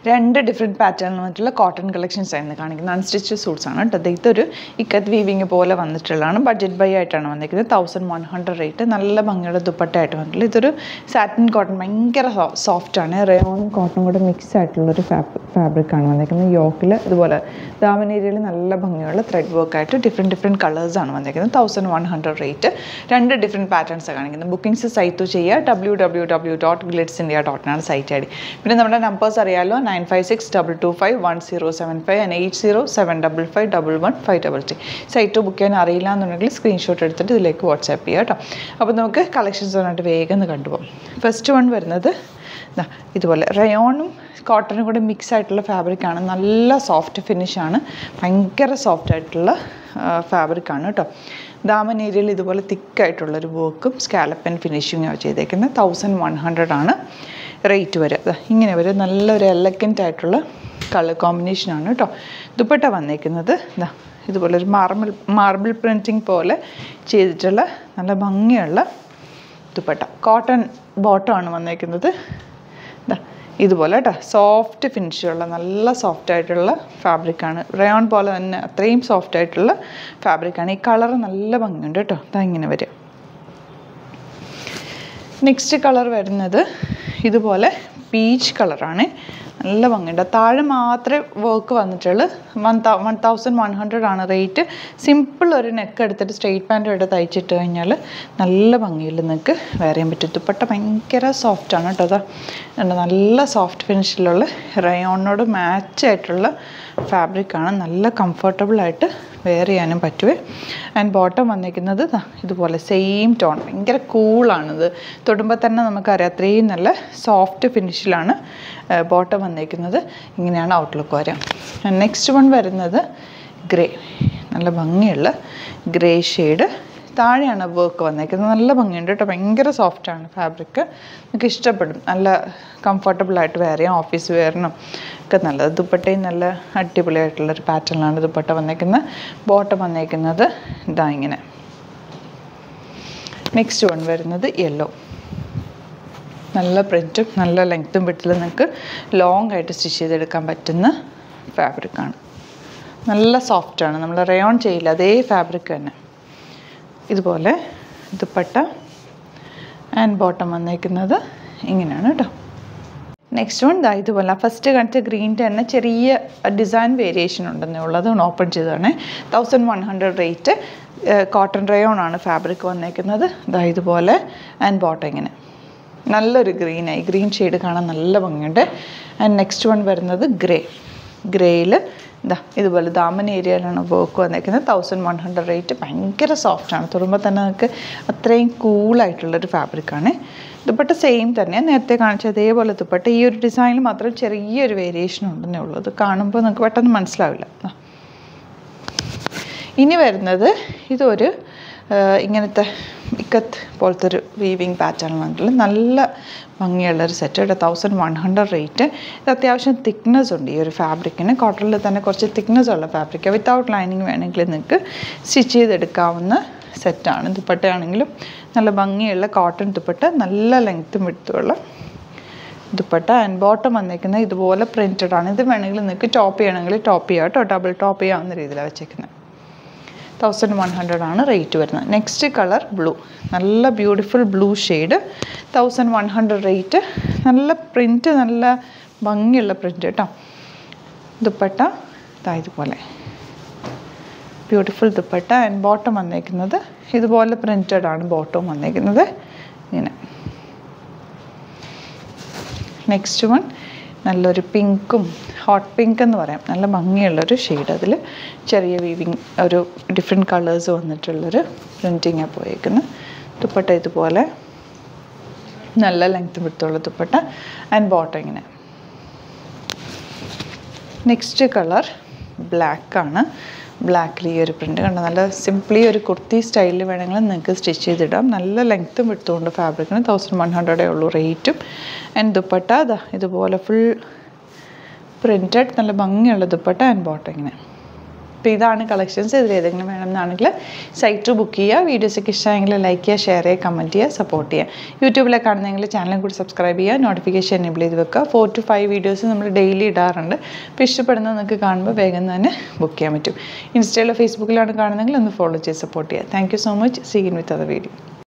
രണ്ട് ഡിഫറെൻറ്റ് പാറ്റേണിൽ വന്നിട്ടുള്ള കോട്ടൺ കളക്ഷൻസ് ആയിരുന്നു കാണിക്കുന്നത് അൺസ്റ്റിച്ച് സൂട്ട്സ് ആണ് കേട്ടോ ഇതൊരു ഇക്കത്ത് വീവിങ് പോലെ വന്നിട്ടുള്ളതാണ് ബഡ്ജറ്റ് ബൈ ആയിട്ടാണ് വന്നിരിക്കുന്നത് തൗസൻഡ് വൺ ഹൺഡ്രഡ് റേറ്റ് നല്ല ഭംഗിയുള്ള ദുപ്പട്ടയായിട്ട് വന്നിട്ടുള്ളത് ഇതൊരു സാറ്റിൻ കോട്ടൺ ഭയങ്കര സോഫ്റ്റ് ആണ് റയോണും കോട്ടണും കൂടെ മിക്സ് ആയിട്ടുള്ളൊരു ഫാബ്രിക് ആണ് വന്നിരിക്കുന്നത് യോക്കിൽ ഇതുപോലെ ദാമൻ ഏരിയയിൽ നല്ല ഭംഗിയുള്ള ത്രെഡ് വർക്ക് ആയിട്ട് ഡിഫറെൻറ്റ് ഡിഫറെൻറ്റ് കളേഴ്സ് ആണ് വന്നിരിക്കുന്നത് തൗസൻഡ് വൺ ഹൺഡ്രഡ് റേറ്റ് രണ്ട് ഡിഫറെൻറ്റ് പാറ്റേൺസ് കാണിക്കുന്നത് ബുക്കിംഗ്സ് സൈറ്റ് ചെയ്യുക W W W dot glitz India ഡോട്ടിനാണ് സൈറ്റ് ഐ ഡി പിന്നെ നമ്മുടെ നമ്പേഴ്സ് അറിയാമല്ലോ nine five six double two five one zero seven five and eight zero seven double five double one five double three site book ചെയ്യാൻ അറിയില്ല എന്നുണ്ടെങ്കിൽ screenshot എടുത്തിട്ട് ഇതിലേക്ക് WhatsApp ചെയ്യുക കേട്ടോ അപ്പോൾ നമുക്ക് കളക്ഷൻസ് വന്നിട്ട് വേഗം ഒന്ന് കണ്ടുപോകും ഫസ്റ്റ് വൺ വരുന്നത് ദാ ഇതുപോലെ റയോണും കോട്ടനും കൂടെ മിക്സ് ആയിട്ടുള്ള ഫാബ്രിക്കാണ് നല്ല സോഫ്റ്റ് ഫിനിഷാണ് ഭയങ്കര സോഫ്റ്റ് ആയിട്ടുള്ള ഫാബ്രിക്കാണ് കേട്ടോ ദാമൻ ഏരിയയിൽ ഇതുപോലെ തിക്കായിട്ടുള്ളൊരു വർക്കും സ്കാലപ്പൻ ഫിനിഷിങ്ങും ചെയ്തേക്കുന്നത് തൗസൻഡ് വൺ ഹൺഡ്രഡ് ആണ് റേറ്റ് വരെ ദാ ഇങ്ങനെ വരും നല്ലൊരു എലഗൻ്റ് ആയിട്ടുള്ള കളർ കോമ്പിനേഷനാണ് കേട്ടോ ദുപ്പട്ട വന്നേക്കുന്നത് ഇതാ ഇതുപോലെ ഒരു മാർബിൾ മാർബിൾ പ്രിൻറ്റിങ് പോലെ ചെയ്തിട്ടുള്ള നല്ല ഭംഗിയുള്ള ദുപ്പട്ട കോട്ടൺ ബോട്ടമാണ് വന്നേക്കുന്നത് ഇതാ ഇതുപോലെ കേട്ടോ സോഫ്റ്റ് ഫിനിഷുള്ള നല്ല സോഫ്റ്റ് ആയിട്ടുള്ള ഫാബ്രിക്കാണ് റയോൺ പോലെ തന്നെ അത്രയും സോഫ്റ്റ് ആയിട്ടുള്ള ഫാബ്രിക്കാണ് ഈ കളർ നല്ല ഭംഗിയുണ്ട് കേട്ടോ ഇതാ ഇങ്ങനെ വരും നെക്സ്റ്റ് കളർ വരുന്നത് ഇതുപോലെ പീച്ച് കളറാണ് നല്ല ഭംഗിയുണ്ട് താഴെ മാത്രമേ വർക്ക് വന്നിട്ടുള്ളൂ one thou one thousand one hundred ആണ് റേറ്റ് സിമ്പിൾ ഒരു നെക്ക് എടുത്തിട്ട് സ്ട്രെയിറ്റ് പാൻറ്റും എടുത്ത് തയ്ച്ചിട്ട് കഴിഞ്ഞാൽ നല്ല ഭംഗിയിൽ നിങ്ങൾക്ക് വെയർ ചെയ്യാൻ പറ്റും ദുപ്പട്ട ഭയങ്കര സോഫ്റ്റാണ് കേട്ടോ അതാ കണ്ടോ, നല്ല സോഫ്റ്റ് ഫിനിഷിലുള്ള റയോണിനോട് മാച്ച് ആയിട്ടുള്ള ഫാബ്രിക്കാണ് നല്ല കംഫർട്ടബിൾ ആയിട്ട് വെയർ ചെയ്യാനും പറ്റുമേ ആൻഡ് ബോട്ടം വന്നിരിക്കുന്നത് ദാ ഇതുപോലെ സെയിം ടോൺ ഭയങ്കര കൂളാണിത് തൊടുമ്പോൾ തന്നെ നമുക്കറിയാം അത്രയും നല്ല സോഫ്റ്റ് ഫിനിഷിലാണ് ബോട്ടം വന്നിരിക്കുന്നത് ഇങ്ങനെയാണ് ഔട്ട്ലുക്ക് വരാം നെക്സ്റ്റ് വൺ വരുന്നത് ഗ്രേ നല്ല ഭംഗിയുള്ള ഗ്രേ ഷെയ്ഡ് താഴെയാണ് വർക്ക് വന്നേക്കുന്നത് നല്ല ഭംഗിയുണ്ട് കേട്ടോ ഭയങ്കര സോഫ്റ്റാണ് ഫാബ്രിക് നിങ്ങൾക്ക് ഇഷ്ടപ്പെടും നല്ല കംഫർട്ടബിൾ ആയിട്ട് വെയർ ചെയ്യാം ഓഫീസ് വെയറിനും ഒക്കെ നല്ലത് ദുപ്പട്ടയും നല്ല അടിപൊളിയായിട്ടുള്ളൊരു പാറ്റേണിലാണ് ദുപ്പട്ട വന്നേക്കുന്നത് ബോട്ടം വന്നേക്കുന്നത് ഇതാ ഇങ്ങനെ നെക്സ്റ്റ് വൺ വരുന്നത് യെല്ലോ നല്ല പ്രിൻറ്റും നല്ല ലെങ്ത്തും വിട്ടിൽ നിങ്ങൾക്ക് ലോങ് ആയിട്ട് സ്റ്റിച്ച് ചെയ്തെടുക്കാൻ പറ്റുന്ന ഫാബ്രിക്കാണ് നല്ല സോഫ്റ്റാണ് നമ്മൾ റയോൺ ചെയ്യില്ല അതേ ഫാബ്രിക് തന്നെ ഇതുപോലെ ദുപ്പട്ട ആൻഡ് ബോട്ടം വന്നേക്കുന്നത് ഇങ്ങനെയാണ് കേട്ടോ നെക്സ്റ്റ് വൺ ദാ ഇതുപോലെ ഫസ്റ്റ് കാണിച്ച ഗ്രീൻ്റെ തന്നെ ചെറിയ ഡിസൈൻ വേരിയേഷൻ ഉണ്ടെന്നേ ഉള്ളൂ അതൊന്ന് ഓപ്പൺ ചെയ്തതാണ് thousand one hundred rate cotton rayon ആണ് ഫാബ്രിക് വന്നേക്കുന്നത് ദാ ഇതുപോലെ ആൻഡ് ബോട്ടം ഇങ്ങനെ നല്ലൊരു ഗ്രീനായി ഗ്രീൻ ഷെയ്ഡ് കാണാൻ നല്ല ഭംഗിയുണ്ട് ആൻഡ് നെക്സ്റ്റ് വൺ വരുന്നത് ഗ്രേ ഗ്രേയിൽ ഇതാ ഇതുപോലെ ദാമൻ ഏരിയയിലാണ് വർക്ക് വന്നേക്കുന്നത് തൗസൻഡ് വൺ ഹൺഡ്രഡ് റേറ്റ് ഭയങ്കര സോഫ്റ്റാണ് തൊടുമ്പോൾ തന്നെ നമുക്ക് അത്രയും കൂളായിട്ടുള്ളൊരു ഫാബ്രിക്കാണ് ദുപ്പട്ട സെയിം തന്നെ നേരത്തെ കാണിച്ച അതേപോലെ ദുപ്പട്ട ഈ ഒരു ഡിസൈനിൽ മാത്രം ചെറിയൊരു വേരിയേഷൻ ഉണ്ടെന്നേ ഉള്ളൂ അത് കാണുമ്പോൾ നമുക്ക് പെട്ടെന്ന് മനസ്സിലാവില്ല ആ. ഇനി വരുന്നത് ഇതൊരു ആ, ഇങ്ങനത്തെ ഇക്കത്ത് പോലത്തെ ഒരു വീവിങ് പാറ്റേൺ വന്നിട്ടുള്ള നല്ല ഭംഗിയുള്ളൊരു സെറ്റ് കേട്ടോ തൗസൻഡ് വൺ ഹൺഡ്രഡ് റേറ്റ് ഇത് അത്യാവശ്യം തിക്നെസ് ഉണ്ട് ഈ ഒരു ഫാബ്രിക്കിന് കോട്ടണിൽ തന്നെ കുറച്ച് തിക്നെസ് ഉള്ള ഫാബ്രിക് വിത്തൗട്ട് ലൈനിങ് വേണമെങ്കിൽ നിങ്ങൾക്ക് സ്റ്റിച്ച് ചെയ്തെടുക്കാവുന്ന സെറ്റാണ് ദുപ്പട്ടയാണെങ്കിലും നല്ല ഭംഗിയുള്ള കോട്ടൺ ദുപ്പട്ട നല്ല ലെങ്ത്തും വിടുത്തുള്ള ദുപ്പട്ട ആൻഡ് ബോട്ടം വന്നേക്കുന്നത് ഇതുപോലെ പ്രിൻറ്റഡ് ആണ് ഇത് വേണമെങ്കിൽ നിങ്ങൾക്ക് ടോപ്പ് ചെയ്യണമെങ്കിൽ ടോപ്പ് ചെയ്യാം കേട്ടോ ഡബിൾ ടോപ്പ് ചെയ്യാവുന്ന രീതിയിലാണ് വെച്ചേക്കുന്നത് തൗസൻഡ് വൺ ഹൺഡ്രഡ് ആണ് റേറ്റ് വരുന്നത് നെക്സ്റ്റ് കളർ ബ്ലൂ നല്ല beautiful blue shade thousand one hundred rate നല്ല പ്രിൻറ്റ് നല്ല ഭംഗിയുള്ള പ്രിൻറ്റ് കേട്ടോ ദുപ്പട്ട ദാ ഇതുപോലെ ബ്യൂട്ടിഫുൾ ദുപ്പട്ട ആൻഡ് ബോട്ടം വന്നേക്കുന്നത് ഇതുപോലെ പ്രിൻറ്റഡ് ആണ് ബോട്ടവും വന്നേക്കുന്നത് ഇങ്ങനെ നെക്സ്റ്റ് വൺ നല്ലൊരു പിങ്കും ഹോട്ട് പിങ്ക് എന്ന് പറയാം നല്ല ഭംഗിയുള്ളൊരു ഷെയ്ഡ് അതിൽ ചെറിയ വീവിങ് ഒരു ഡിഫറെൻറ്റ് കളേഴ്സ് വന്നിട്ടുള്ളൊരു പ്രിൻറ്റിങ്ങാണ് പോയേക്കുന്നത് ദുപ്പട്ട ഇതുപോലെ നല്ല ലെങ്ത് വിടുത്തുള്ള ദുപ്പട്ട ആൻഡ് ബോട്ടം ഇങ്ങനെ നെക്സ്റ്റ് കളർ ബ്ലാക്കാണ് ബ്ലാക്കിൽ ഈ ഒരു പ്രിൻ്റ് കണ്ട നല്ല സിംപ്ലി ഒരു കുർത്തി സ്റ്റൈലിൽ വേണമെങ്കിൽ നിങ്ങൾക്ക് സ്റ്റിച്ച് ചെയ്തിടാം നല്ല ലെങ്ത്തും വിടുത്തുകൊണ്ട് ഫാബ്രിക്കിന് തൗസൻഡ് വൺ ഹൺഡ്രഡേ ഉള്ളൂ റേറ്റും ആൻഡ് ദുപ്പട്ട അതാ ഇതുപോലെ ഫുൾ പ്രിൻറ്റഡ് നല്ല ഭംഗിയുള്ള ദുപ്പട്ട ആൻഡ് ബോട്ടം ഇങ്ങനെ അപ്പോൾ ഇതാണ് കളക്ഷൻസ് ഇതിൽ ഏതെങ്കിലും വേണമെന്നാണെങ്കിൽ സൈറ്റ് ബുക്ക് ചെയ്യുക വീഡിയോസൊക്കെ ഇഷ്ടമെങ്കിൽ ലൈക്ക് ചെയ്യുക ഷെയർ ചെയ്യുക കമൻറ്റ് ചെയ്യുക സപ്പോർട്ട് ചെയ്യുക യൂട്യൂബിലെ കാണുന്നെങ്കിൽ ചാനലും കൂടി സബ്സ്ക്രൈബ് ചെയ്യുക നോട്ടിഫിക്കേഷൻ എനേബിൾ ചെയ്ത് വെക്കുക ഫോർ ടു ഫൈവ് വീഡിയോസ് നമ്മൾ ഡെയിലി ഇടാറുണ്ട് അപ്പോൾ ഇഷ്ടപ്പെടുന്നത് നിങ്ങൾക്ക് കാണുമ്പോൾ വേഗം തന്നെ ബുക്ക് ചെയ്യാൻ പറ്റും ഇൻസ്റ്റയിലോ ഫേസ്ബുക്കിലാണ് കാണുന്നതെങ്കിൽ ഒന്ന് ഫോളോ ചെയ്ത് സപ്പോർട്ട് ചെയ്യുക thank you so much seen with other video